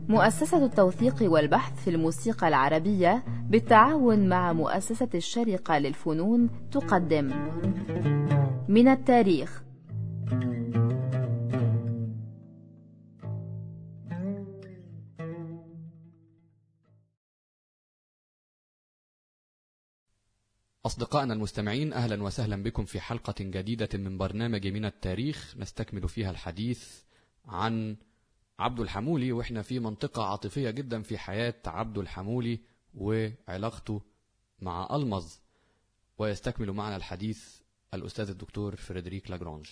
مؤسسة التوثيق والبحث في الموسيقى العربية بالتعاون مع مؤسسة الشرقة للفنون تقدم من التاريخ أصدقائنا المستمعين أهلا وسهلا بكم في حلقة جديدة من برنامج من التاريخ نستكمل فيها الحديث عن عبد الحمولي وإحنا في منطقة عاطفية جدا في حياة عبد الحمولي وعلاقته مع ألمظ ويستكمل معنا الحديث الأستاذ الدكتور فريدريك لاجرانج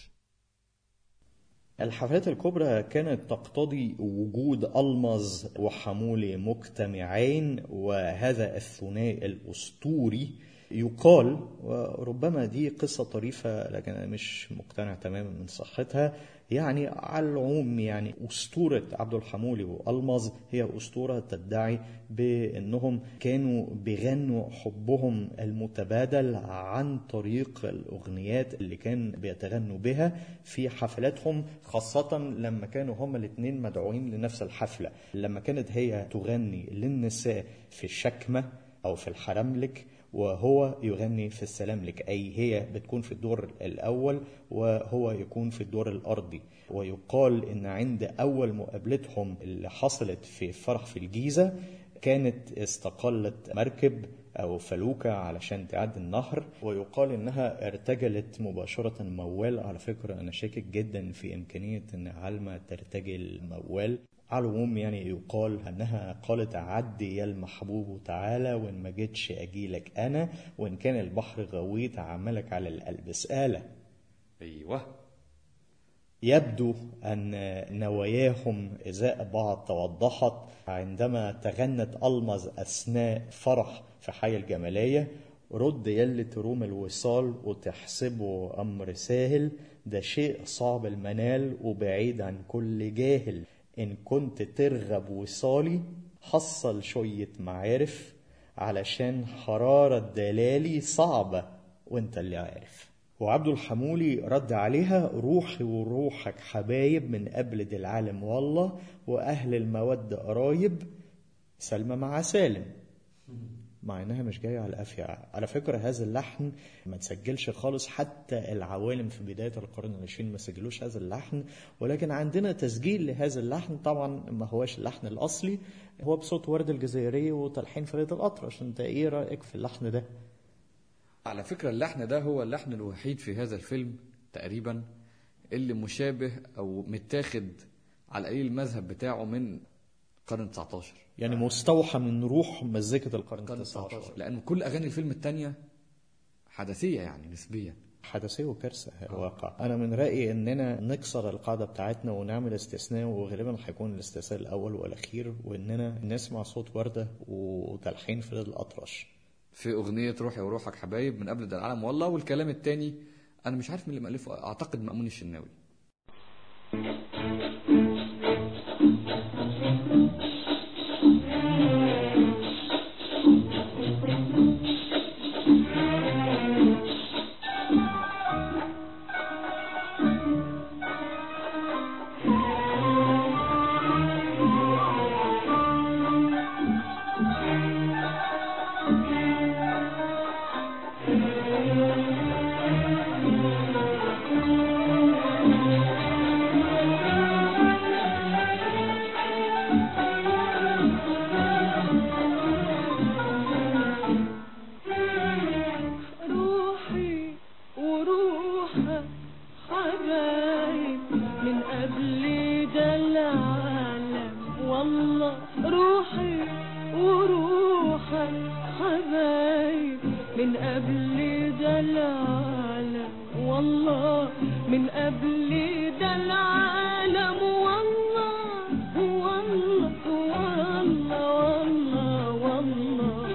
الحفلات الكبرى كانت تقتضي وجود ألمظ وحمولي مجتمعين وهذا الثنائي الأسطوري يقال وربما دي قصة طريفة لكن أنا مش مقتنع تماما من صحتها يعني على العموم يعني أسطورة عبد الحمولي وألمظ هي أسطورة تدعي بأنهم كانوا بيغنوا حبهم المتبادل عن طريق الأغنيات اللي كان بيتغنوا بها في حفلاتهم خاصة لما كانوا هما الاثنين مدعوين لنفس الحفلة لما كانت هي تغني للنساء في الشكمة أو في الحرملك وهو يغني في السلام لك أي هي بتكون في الدور الأول وهو يكون في الدور الأرضي ويقال إن عند أول مقابلتهم اللي حصلت في فرح في الجيزة كانت استقلت مركب أو فلوكة علشان تعدي النهر ويقال إنها ارتجلت مباشرة موال على فكرة أنا شاكك جدا في إمكانية إن علمة ترتجل موال على العموم يعني يقال انها قالت عدي يا المحبوب تعالى وان ما جيتش اجيلك انا وان كان البحر غويت عملك على القلب اساله أيوه يبدو ان نواياهم ازاء بعض توضحت عندما تغنت المظ اثناء فرح في حي الجماليه رد يلي تروم الوصال وتحسبه امر ساهل ده شيء صعب المنال وبعيد عن كل جاهل إن كنت ترغب وصالي حصل شوية معارف علشان حرارة دلالي صعبة وانت اللي عارف وعبد الحمولي رد عليها روحي وروحك حبايب من قبل دي العالم والله وأهل المودة قرايب سلمى مع سالم مع انها مش جايه على القافيه على فكره هذا اللحن ما تسجلش خالص حتى العوالم في بدايه القرن العشرين ما سجلوش هذا اللحن ولكن عندنا تسجيل لهذا اللحن طبعا ما هوش اللحن الاصلي هو بصوت ورد الجزائري وتلحين فريد الاطرش انت ايه رايك في اللحن ده على فكرة اللحن ده هو اللحن الوحيد في هذا الفيلم تقريبا اللي مشابه أو متاخد على القليل المذهب بتاعه من القرن 19 يعني مستوحى من روح مزيكة القرن القرن 19 19 لأن كل أغاني الفيلم التانية حدثية يعني نسبيا حدثية وكارثة واقع أنا من رأيي إننا نكسر القاعدة بتاعتنا ونعمل استثناء وغالبا هيكون الاستثناء الأول والأخير وإننا نسمع صوت وردة وتلحين فريد الأطرش في أغنية روحي وروحك حبايب من قبل ده العالم والله والكلام التاني أنا مش عارف مين اللي مألفه أعتقد مأمون الشناوي روحي وروحك حبايب من قبل ده العالم والله روحي وروحك حبايب من قبل ده العالم والله من قبل ده العالم والله والله والله والله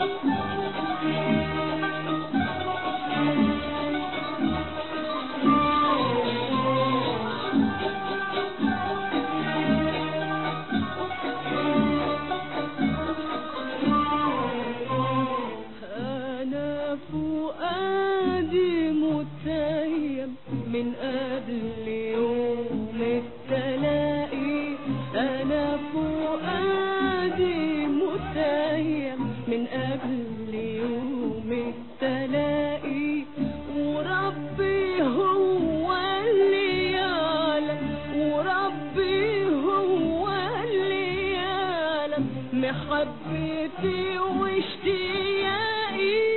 أنا فؤادي متيم من قبل يوم التلاقي أنا فؤادي محبتي واشتياقي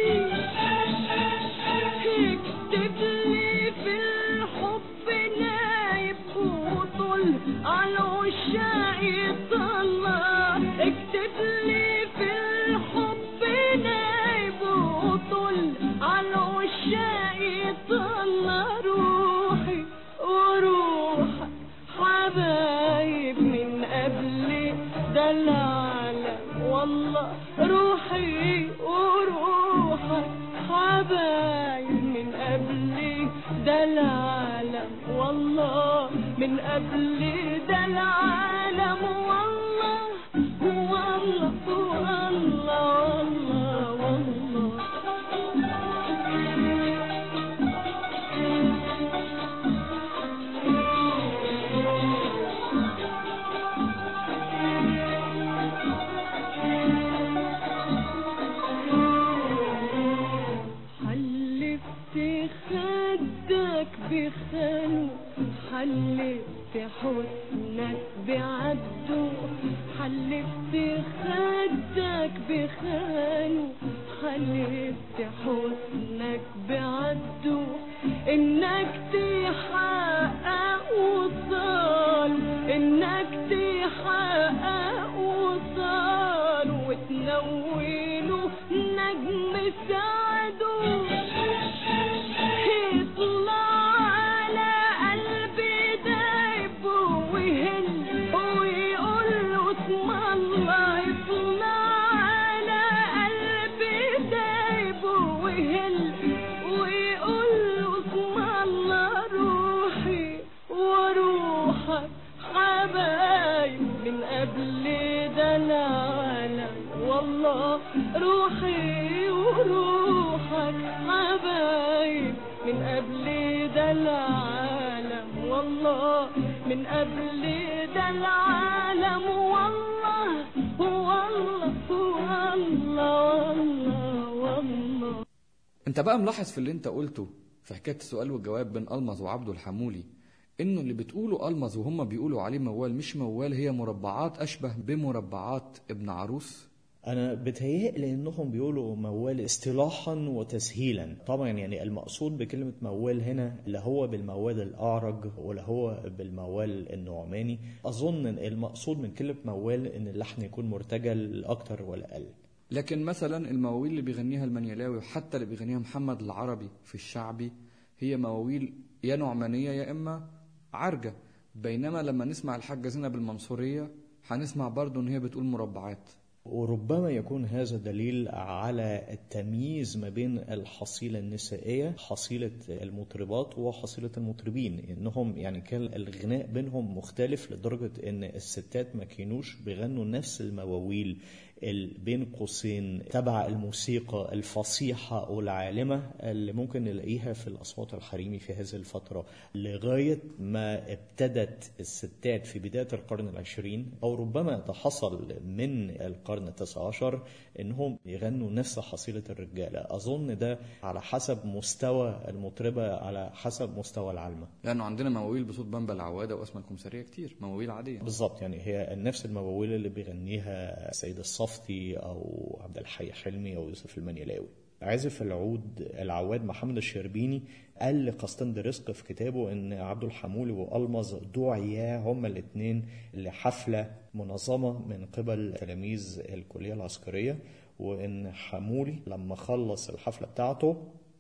اكتب لي في الحب نايب وطل على عشاقي طلع اكتب لي في الحب نايب وطل على عشاقي طلع روحي وروحك حبايب من قبل ده العالم والله روحي وروحك حبايب من قبل ده العالم والله من قبل ده العالم والله والله والله والله حلفت خدك بخانه حلفت حسنك بعبده حلفت خدك بخانه حلفت حسنك بعبده انك تحقق وصال انك تحقق وصال وتنوله نجم سعده يطلع على قلبي دايب ويهل ويقول له اسم الله يطلع على قلبي دايب ويهل ويقول له اسم الله روحي وروحك حبايب من قبل ده العالم والله روحي وروحك حبايب من قبل ده العالم والله من قبل ده العالم والله والله والله والله والله انت بقى ملاحظ في اللي انت قلته في حكايه السؤال والجواب بين المز وعبده الحمولي انه اللي بتقوله المز وهم بيقولوا عليه موال مش موال هي مربعات اشبه بمربعات ابن عروس انا بتهيألي انهم بيقولوا موال اصطلاحا وتسهيلا طبعا يعني المقصود بكلمه موال هنا لا هو بالموال الاعرج ولا هو بالموال النعماني اظن المقصود من كلمه موال ان اللحن يكون مرتجل اكتر ولا اقل لكن مثلا المواويل اللي بيغنيها المنيلاوي وحتى اللي بيغنيها محمد العربي في الشعبي هي مواويل يا نعمانية يا إما عرجة بينما لما نسمع الحاجة زينب المنصورية هنسمع برضو إن هي بتقول مربعات وربما يكون هذا دليل على التمييز ما بين الحصيلة النسائية حصيلة المطربات وحصيلة المطربين انهم يعني كان الغناء بينهم مختلف لدرجة ان الستات ما كانوش بيغنوا نفس المواويل ال- بين قوسين تبع الموسيقى الفصيحة والعالمة اللي ممكن نلاقيها في الأصوات الحريمي في هذه الفترة لغاية ما ابتدت الستات في بداية القرن العشرين أو ربما ده حصل من القرن التاسع عشر إنهم يغنوا نفس حصيلة الرجالة أظن ده على حسب مستوى المطربة على حسب مستوى العلمة لأنه عندنا مواويل بصوت بامبا العوادة وأسمى الكمثرية كتير مواويل عادية بالظبط يعني هي نفس المواويل اللي بيغنيها سيد الصفتي او عبد الحي حلمي او يوسف المنيلاوي عازف العود العواد محمد الشربيني قال لقسطند رزق في كتابه ان عبد الحمولي والمز دعيا هما الاثنين لحفله منظمه من قبل تلاميذ الكليه العسكريه وان حمولي لما خلص الحفله بتاعته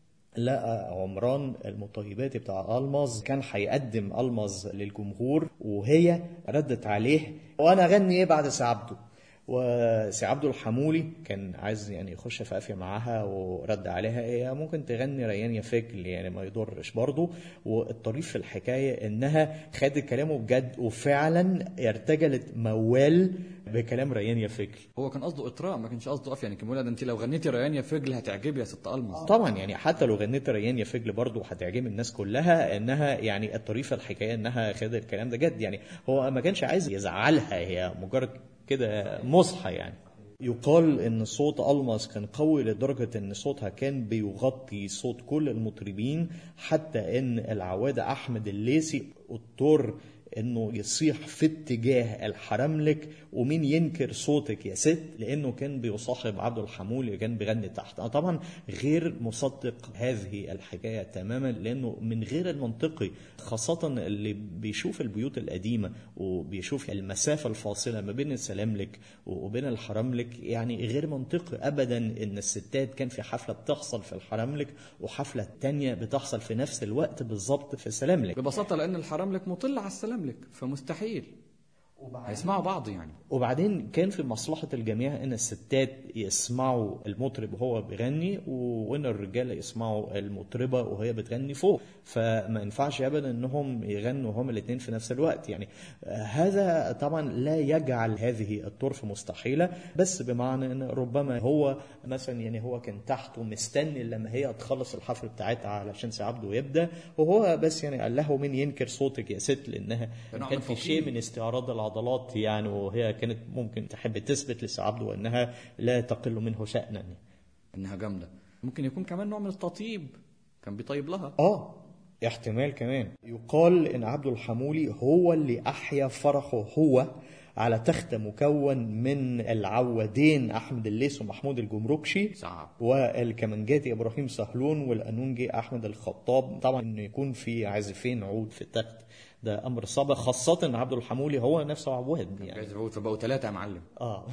لقى عمران المطيباتي بتاع المز كان هيقدم المز للجمهور وهي ردت عليه وانا اغني ايه بعد سعبده وسي عبده الحمولي كان عايز يعني يخش في قافيه معاها ورد عليها ايه ممكن تغني ريان يا فجل يعني ما يضرش برضه والطريف في الحكايه انها خدت كلامه بجد وفعلا ارتجلت موال بكلام ريان يا فجل هو كان قصده إطراء ما كانش قصده قف يعني كان بيقول ده أنت لو غنيتي ريان يا فجل هتعجبي يا ست ألمز طبعا يعني حتى لو غنيت ريان يا فجل برضه هتعجب الناس كلها انها يعني الطريفه الحكايه انها خدت الكلام ده جد يعني هو ما كانش عايز يزعلها هي مجرد كده مصحى يعني يقال ان صوت الماس كان قوي لدرجه ان صوتها كان بيغطي صوت كل المطربين حتى ان العواده احمد الليسي اضطر انه يصيح في اتجاه الحرملك ومين ينكر صوتك يا ست لانه كان بيصاحب عبد الحمولي كان بيغني تحت أنا طبعا غير مصدق هذه الحكايه تماما لانه من غير المنطقي خاصه اللي بيشوف البيوت القديمه وبيشوف المسافه الفاصله ما بين السلاملك وبين الحرملك يعني غير منطقي ابدا ان الستات كان في حفله بتحصل في الحرملك وحفله تانية بتحصل في نفس الوقت بالظبط في السلاملك ببساطة لأن الحرملك مطل على السلاملك فمستحيل هيسمعوا بعض يعني وبعدين كان في مصلحة الجميع ان الستات يسمعوا المطرب وهو بيغني وان الرجالة يسمعوا المطربة وهي بتغني فوق فما ينفعش ابدا انهم يغنوا هما الاثنين في نفس الوقت يعني آه، هذا طبعا لا يجعل هذه الطرف مستحيلة بس بمعنى ان ربما هو مثلا يعني هو كان تحت ومستني لما هي تخلص الحفل بتاعتها علشان سي عبده يبدا وهو بس يعني قال له مين ينكر صوتك يا ست لانها نوع كان من في التوقير. شيء من استعراض العضلات يعني وهي كانت ممكن تحب تثبت لسي عبده انها لا تقل منه شأنا يعني. إنها جامدة ممكن يكون كمان نوع من التطيب كان بيطيب لها اه احتمال كمان يقال ان عبد الحمولي هو اللي احيا فرحه هو على تخت مكون من العوادين احمد الليث ومحمود الجمركشي صعب والكمنجاتي ابراهيم سهلون والانونجي احمد الخطاب طبعا انه يكون في عازفين عود في التخت ده امر صعب خاصه ان عبد الحمولي هو نفسه عواد يعني جايز العود فبقوا ثلاثة يا معلم اه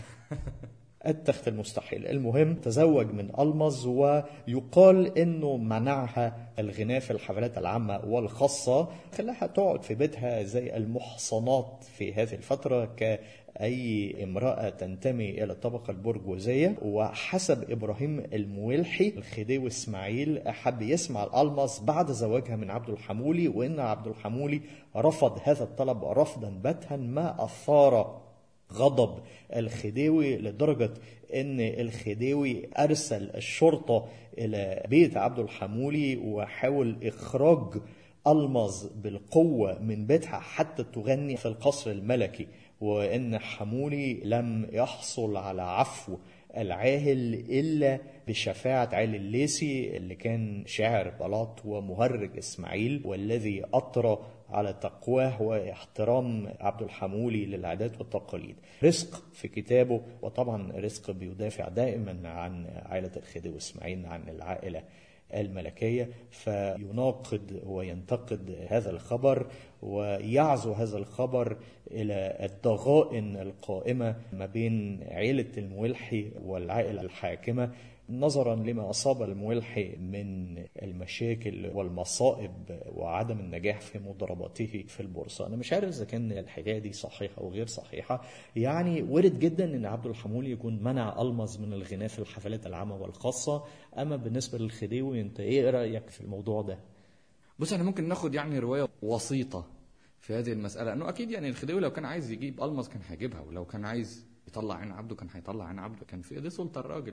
التخت المستحيل المهم تزوج من ألمز ويقال انه منعها الغناء في الحفلات العامة والخاصة خلاها تقعد في بيتها زي المحصنات في هذه الفترة كأي امرأة تنتمي إلى الطبقة البرجوازية وحسب إبراهيم المويلحي الخديوي إسماعيل حب يسمع الألمز بعد زواجها من عبد الحمولي وإن عبد الحمولي رفض هذا الطلب رفضا باتا ما أثار غضب الخديوي لدرجة ان الخديوي ارسل الشرطة الى بيت عبد الحمولي وحاول اخراج المز بالقوة من بيتها حتى تغني في القصر الملكي وان حمولي لم يحصل على عفو العاهل إلا بشفاعة علي الليثي اللي كان شاعر بلاط ومهرج إسماعيل والذي أطرى على تقواه واحترام عبد الحمولي للعادات والتقاليد رزق في كتابه وطبعا رزق بيدافع دائما عن عائلة الخديوي إسماعيل عن العائلة الملكية فيناقض وينتقد هذا الخبر ويعزو هذا الخبر إلى الضغائن القائمة ما بين عيلة المولحي والعائلة الحاكمة نظرا لما أصاب المولحي من المشاكل والمصائب وعدم النجاح في مضارباته في البورصة أنا مش عارف إذا كان الحكاية دي صحيحة أو غير صحيحة يعني وارد جدا أن عبد الحمولي يكون منع ألمز من الغناء في الحفلات العامة والخاصة أما بالنسبة للخديوي أنت إيه رأيك في الموضوع ده؟ بص احنا ممكن ناخد يعني روايه وسيطه في هذه المساله انه اكيد يعني الخديوي لو كان عايز يجيب المز كان هيجيبها ولو كان عايز يطلع عين عبده كان هيطلع عين عبده كان في ايديه سلطه الراجل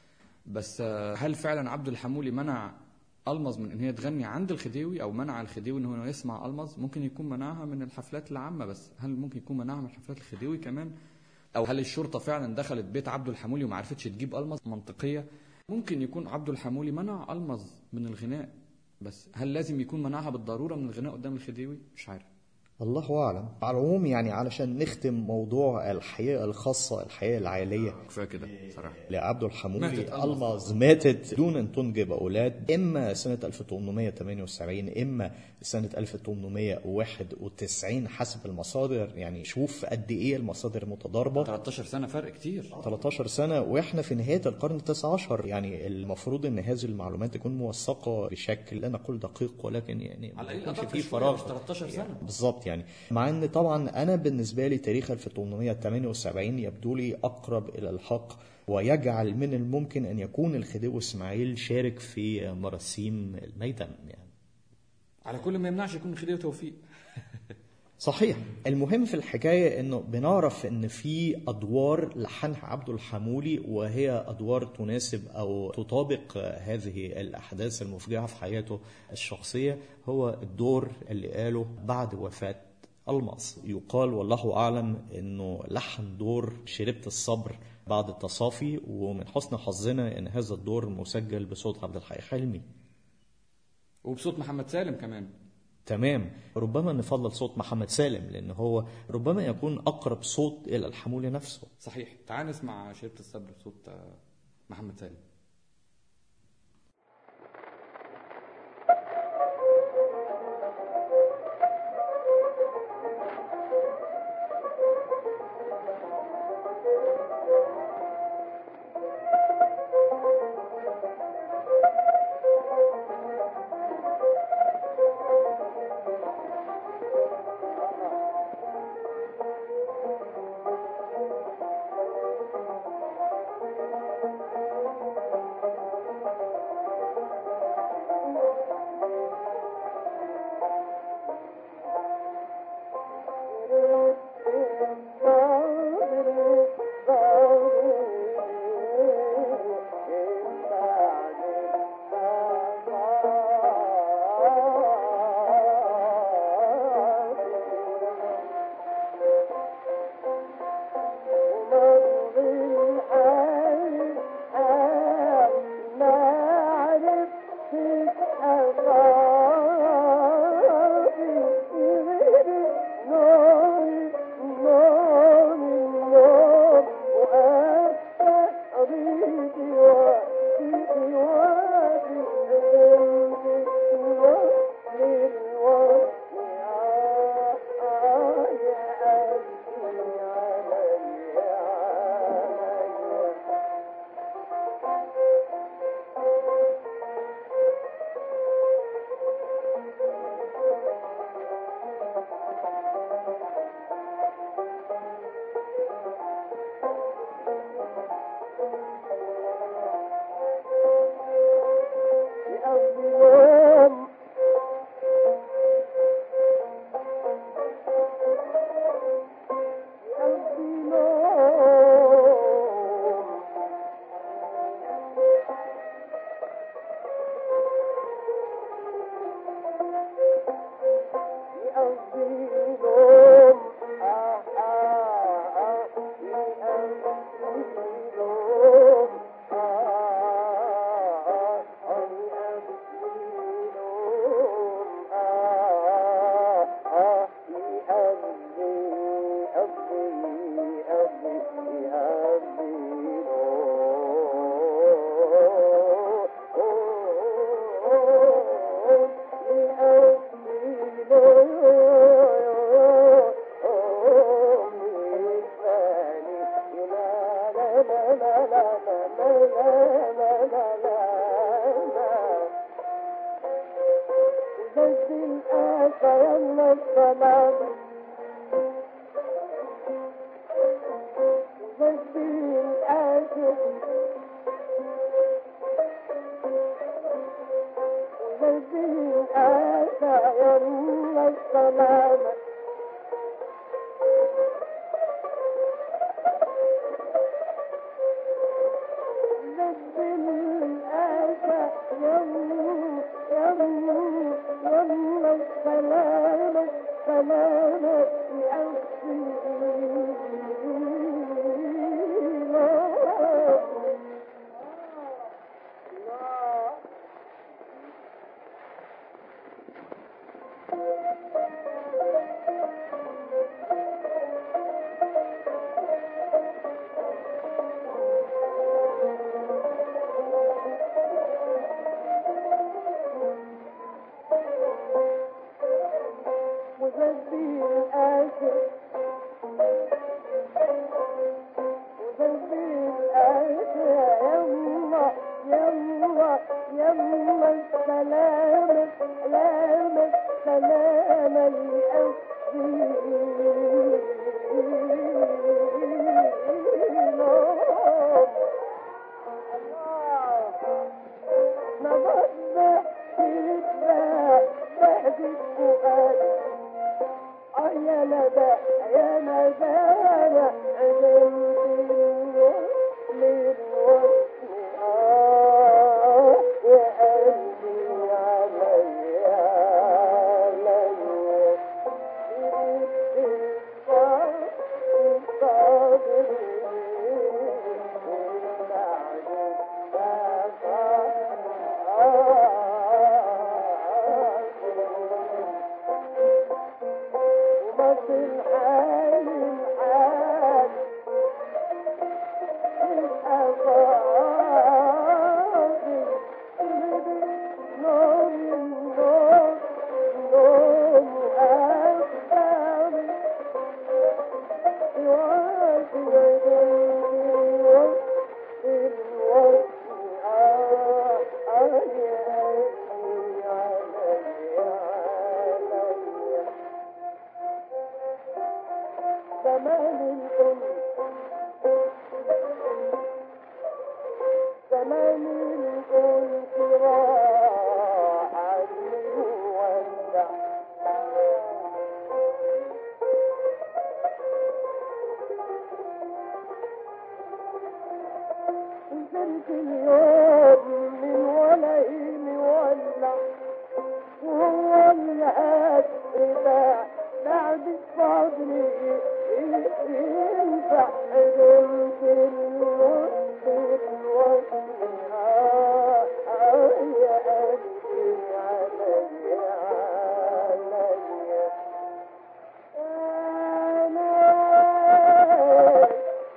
بس آه، هل فعلا عبد الحمولي منع المز من ان هي تغني عند الخديوي او منع الخديوي ان هو يسمع المز ممكن يكون منعها من الحفلات العامه بس هل ممكن يكون منعها من حفلات الخديوي كمان او هل الشرطه فعلا دخلت بيت عبد الحمولي وما عرفتش تجيب المز منطقيه ممكن يكون عبد الحمولي منع المز من الغناء بس هل لازم يكون منعها بالضروره من الغناء قدام الخديوي مش عارف الله أعلم على العموم يعني علشان نختم موضوع الحياة الخاصة الحياة العائلية كفايه كده صراحه لعبد الحمولي ماتت ألمز. ألمز ماتت دون أن تنجب أولاد إما سنة 1878 إما سنة 1891 حسب المصادر يعني شوف قد إيه المصادر متضاربة 13 سنه فرق كتير 13 سنة واحنا في نهاية القرن التاسع عشر يعني المفروض ان هذه المعلومات تكون موثقة بشكل لا نقول دقيق ولكن يعني ما على الاقل يكونش أدق فيه شوية، فراغ مش 13 سنة. بالظبط يعني مع ان طبعا انا بالنسبة لي تاريخ 1878 يبدو لي اقرب الى الحق ويجعل من الممكن ان يكون الخديوي اسماعيل شارك في مراسيم الميدان يعني على كل ما يمنعش يكون الخديوي توفيق صحيح المهم في الحكاية انه بنعرف ان في ادوار لحنها عبد الحمولي وهي ادوار تناسب او تطابق هذه الاحداث المفجعة في حياته الشخصية هو الدور اللي قاله بعد وفاة الماس يقال والله اعلم انه لحن دور شربت الصبر بعد التصافي ومن حسن حظنا ان هذا الدور مسجل بصوت عبد الحي حلمي وبصوت محمد سالم كمان تمام ربما نفضل صوت محمد سالم لأن هو ربما يكون أقرب صوت إلى الحمول نفسه صحيح تعال نسمع شريط الصبر بصوت آه، محمد سالم زمان الأم زمان الأنس راح عني وولع نزلت اليوم من ولئي مولع وهو الهاد إذا بعد الصبر ينفع دمت المسلم وسمها يا قلبي علي علي أنا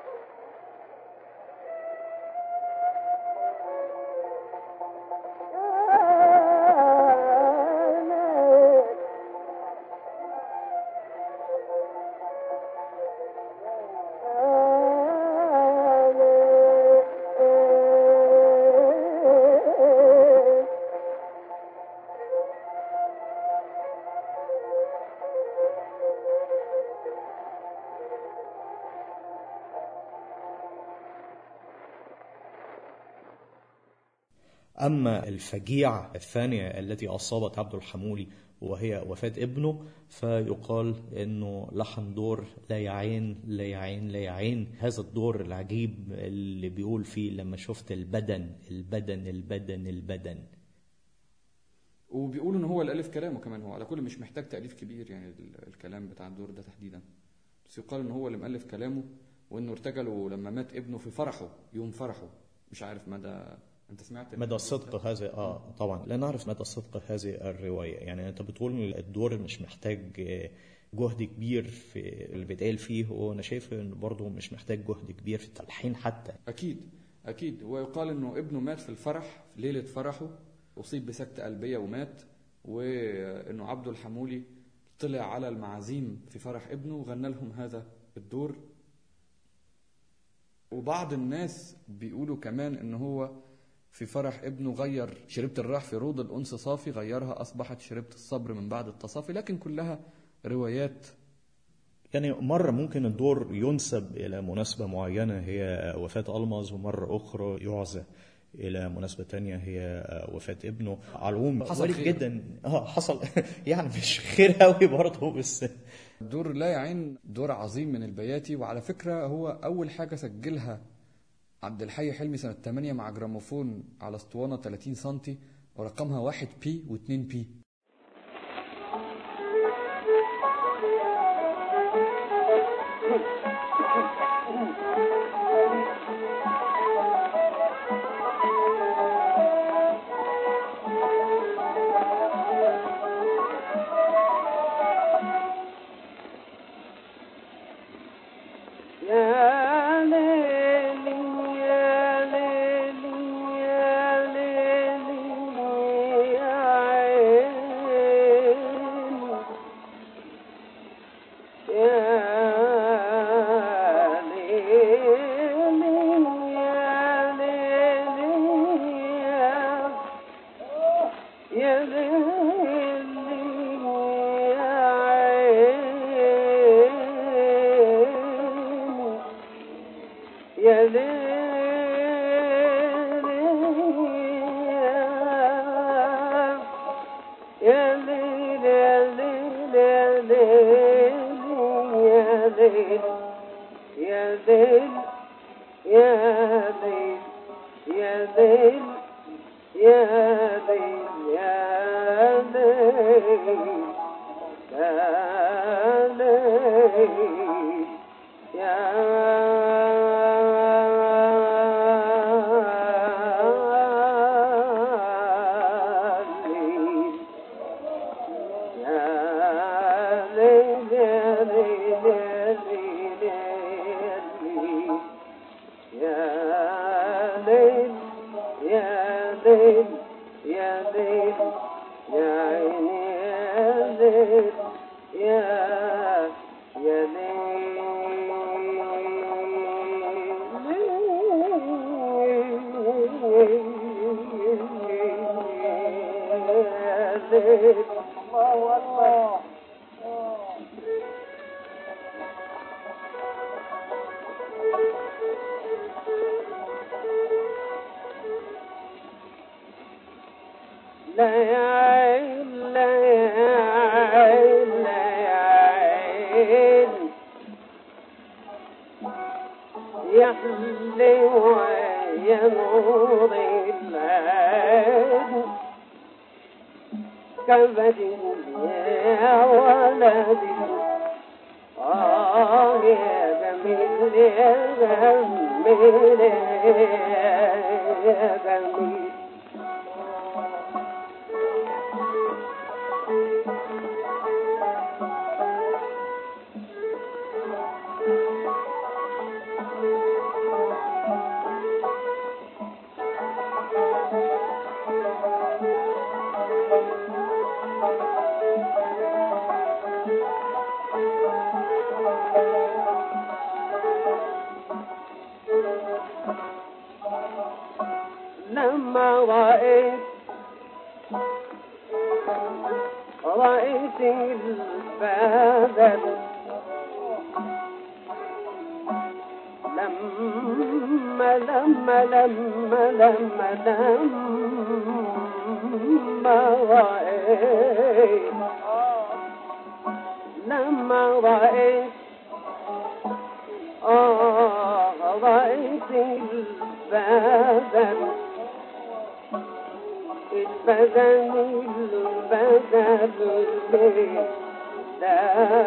أما الفجيعة الثانية التي أصابت عبد الحمولي وهي وفاة ابنه فيقال أنه لحن دور لا يعين لا يعين لا يعين هذا الدور العجيب اللي بيقول فيه لما شفت البدن البدن البدن البدن وبيقولوا ان هو اللي الف كلامه كمان هو على كل مش محتاج تاليف كبير يعني ال- الكلام بتاع الدور ده تحديدا بس يقال ان هو اللي مؤلف كلامه وانه ارتجله لما مات ابنه في فرحه يوم فرحه مش عارف مدى انت سمعت مدى صدق هذا اه طبعا لا نعرف مدى صدق هذه الروايه يعني انت بتقول إن الدور مش محتاج آه، جهد كبير في اللي بيتقال فيه وانا شايف انه برضه مش محتاج جهد كبير في التلحين حتى اكيد اكيد ويقال انه ابنه مات في الفرح في ليله فرحه اصيب بسكته قلبيه ومات وانه عبده الحمولي طلع على المعازيم في فرح ابنه وغنى لهم هذا الدور وبعض الناس بيقولوا كمان ان هو في فرح ابنه غير شربت الراح في روض الانس صافي غيرها اصبحت شربت الصبر من بعد التصافي لكن كلها روايات يعني مرة ممكن الدور ينسب إلى مناسبة معينة هي وفاة ألمظ ومرة أخرى يعزى إلى مناسبة تانية هي وفاة ابنه على العموم حصل وارد خير. جدا اه حصل يعني مش خير قوي برضه بس دور لا يعين دور عظيم من البياتي وعلى فكرة هو أول حاجة سجلها عبد الحي حلمي سنة 8 مع جراموفون على اسطوانة 30 سنتي ورقمها 1 بي و2 بي يا ليلي يا ليلي يا ليلي يا عيني يا ليلي يا ليلي يا يا ليلي يا عيني يا ليل يا ليل يا ليل يا ليل يا ليل يا ليل يا ليل يا ليل يا ليل يا ليل يا ليل يا ليل يا ليل يا ليل يا ليل يا ليل يا عيني يا ليل يا يا ليل الله أكبر لا يا عين لا يا عين لا يا عين يا حلوة يا نور العين كبدي يا ولدي آه يا جميل يا جميل يا جميل لما رأيت رأيت البدل لما لما لما لما لما رأيت لما رأيت آه رأيت البدل البدل البدل لا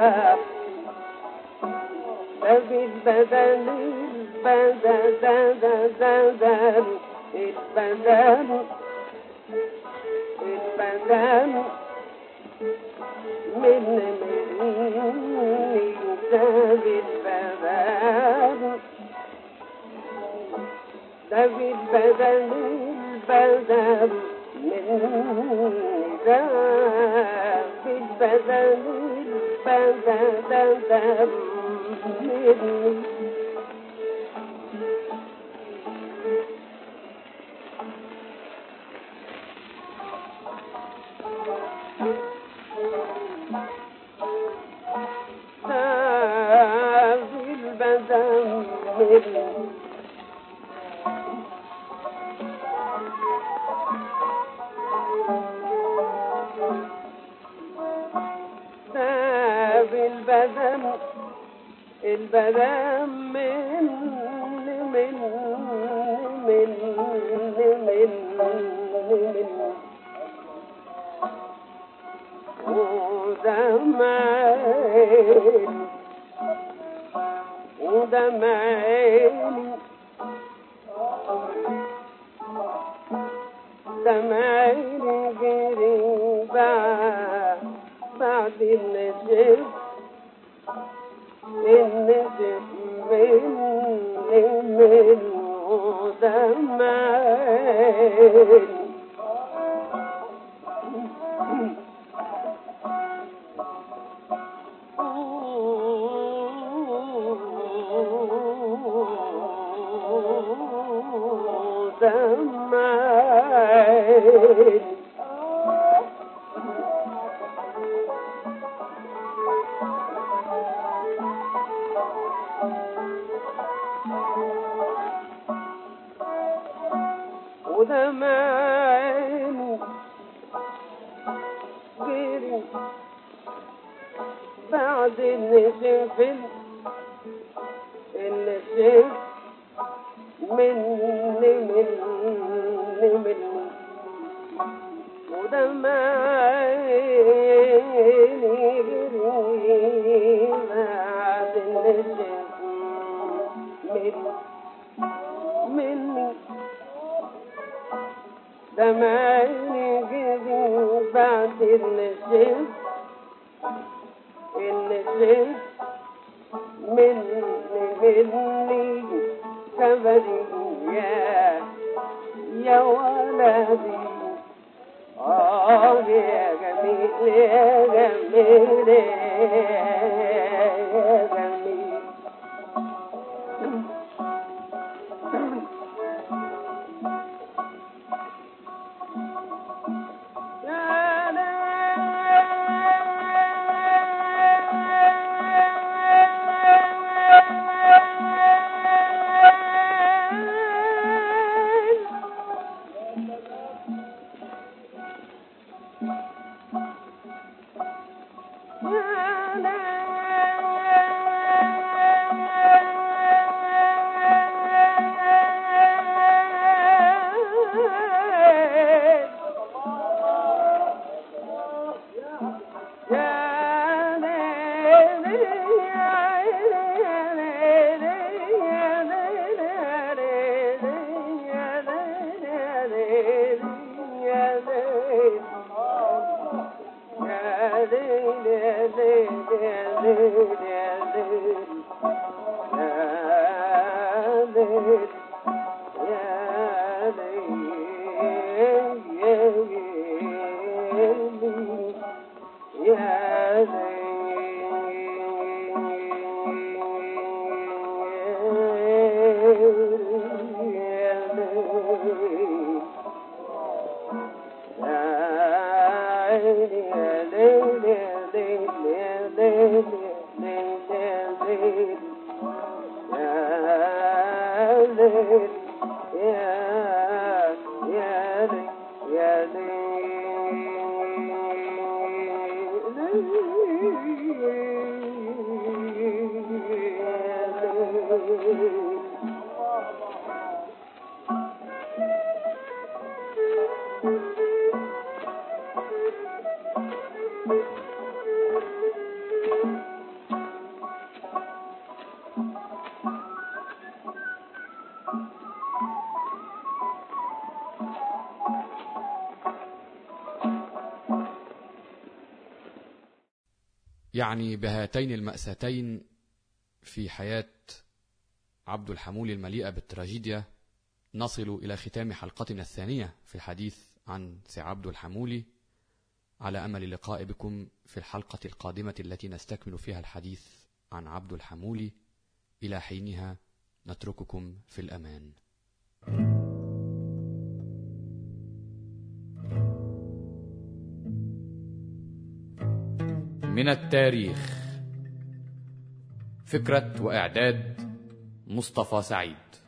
بالبدل البدل البدل البدل البدل من مني ساب البدل ده بالبدل البدل من ده بالبدل البدل مني في البدن مني باب البدن البدن من من من من من ودمعين ودمعين دمعين جري بعد بعد النجم النجم من من ودمعين دمعين ودمعين غيري بعد النشف النشف مني مني مني ودمعيني غيري بعد النشف مني مني دمعيني غيري بعد النشف النشف مني مني كبدي يا يا ولدي آه يا جميل يا جميل يا جميل يا يعني بهاتين المأساتين في حياة عبد الحمول المليئة بالتراجيديا نصل إلى ختام حلقتنا الثانية في الحديث عن سي عبد الحمولي على أمل اللقاء بكم في الحلقة القادمة التي نستكمل فيها الحديث عن عبد الحمولي إلى حينها نترككم في الأمان من التاريخ فكرة وإعداد مصطفى سعيد